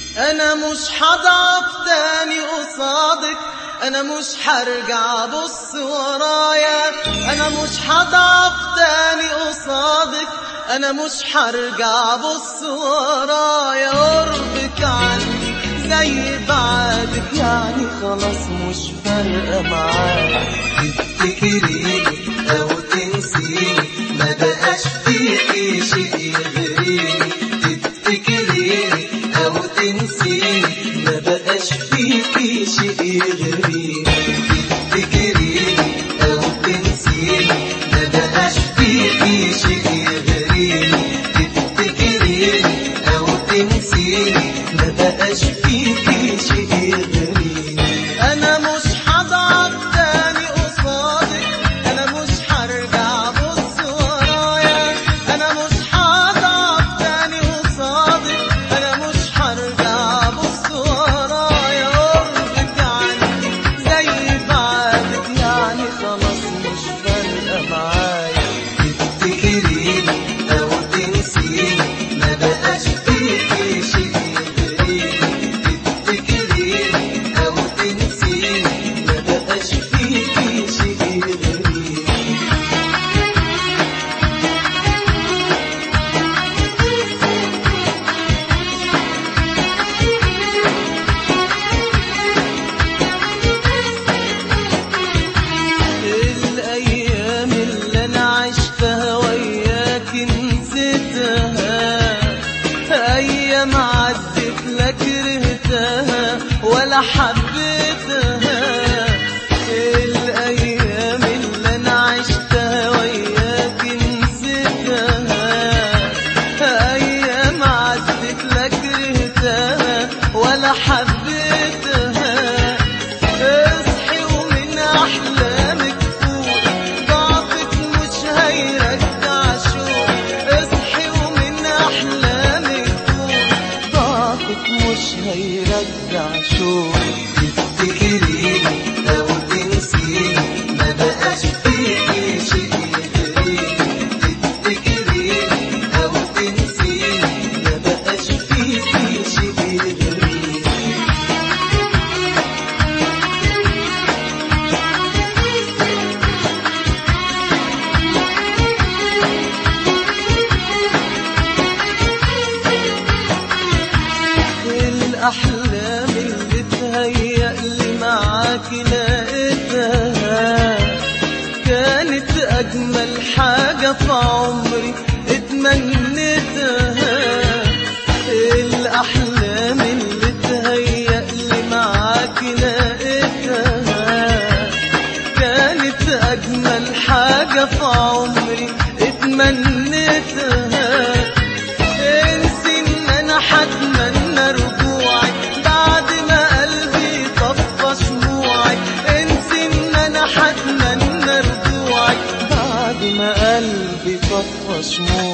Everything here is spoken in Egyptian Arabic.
انا مش هضعف تاني قصادك انا مش هرجع بص ورايا انا مش هضعف تاني قصادك انا مش هرجع بص ورايا قربك عني زي بعدك يعني خلاص مش فارقه معايا تفتكريني أو تنسيني ما بقاش فيكي شيء يغريني تفتكريني أو تنسيني ما بقاش فيكي شيء يغريني تفتكريني أو تنسيني ما بقاش فيكي شيء يغريني تفتكريني أو تنسيني ما بقاش فيكي شيء يغريني انا مش هضعف تاني قصادك انا مش هرجع بص ورايا انا مش هضعف تاني قصادك انا مش هرجع بص ورايا قربك عني زي بعدك يعني خلاص مش فارقه معايا تفتكريني أو تنسيني ما بقاش فيكي شيء يغريني تفتكريني أو تنسيني ما بقاش فيكي شيء يغريني الأيام اللي أنا عشتها وياك نسيتها أيام عدت لا كرهتها ولا حبيتها الأيام اللي أنا عشتها وياك نسيتها أيام عدت لا كرهتها ولا حبيتها اصحي ومن احلامك فوق ضعفك مش هيرجع شوق اصحي ومن احلامك فوق ضعفك مش هيرجع شوق تفتكريني أو تنسيني ما بقاش فيكي شيء يغريني تفتكريني أو تنسيني ما بقاش فيكي شيء يغريني الأحلام اللي تهيأ لي معاك لقيتها كانت أجمل حاجة في عمري اتمنيتها الأحلام اللي تهيأ لي معاك لقيتها كانت أجمل حاجة في عمري اتمنيتها انسي ان انا هتمنى رجوعك بعد ما قلبي طفى شموعك انسي ان انا هتمنى رجوعك بعد ما قلبي طفى شموعك